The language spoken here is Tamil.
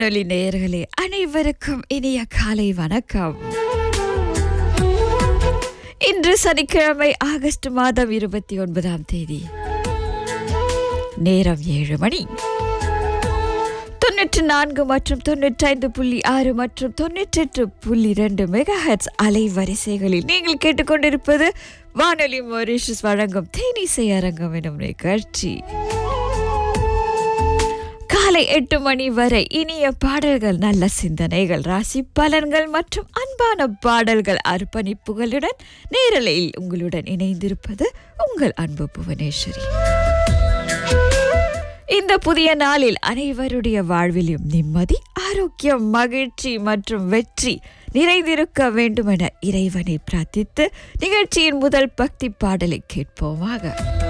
வானொலி நேயர்களே அனைவருக்கும் இனிய காலை வணக்கம் இன்று சனிக்கிழமை ஆகஸ்ட் மாதம் இருபத்தி ஒன்பதாம் தேதி நேரம் ஏழு மணி தொன்னூற்று நான்கு மற்றும் தொன்னூற்றைந்து புள்ளி ஆறு மற்றும் தொன்னூற்றெட்டு புள்ளி ரெண்டு மெகா ஹெட்ஸ் அலைவரிசைகளில் நீங்கள் கேட்டுக்கொண்டிருப்பது வானொலி மொரிஷஸ் வழங்கும் தேனிசை அரங்கம் எனும் நிகழ்ச்சி காலை எட்டு மணி வரை இனிய பாடல்கள் நல்ல சிந்தனைகள் ராசி பலன்கள் மற்றும் அன்பான பாடல்கள் அர்ப்பணிப்புகளுடன் நேரலையில் உங்களுடன் இணைந்திருப்பது உங்கள் அன்பு புவனேஸ்வரி இந்த புதிய நாளில் அனைவருடைய வாழ்விலும் நிம்மதி ஆரோக்கியம் மகிழ்ச்சி மற்றும் வெற்றி நிறைந்திருக்க வேண்டுமென இறைவனை பிரார்த்தித்து நிகழ்ச்சியின் முதல் பக்தி பாடலை கேட்போமாக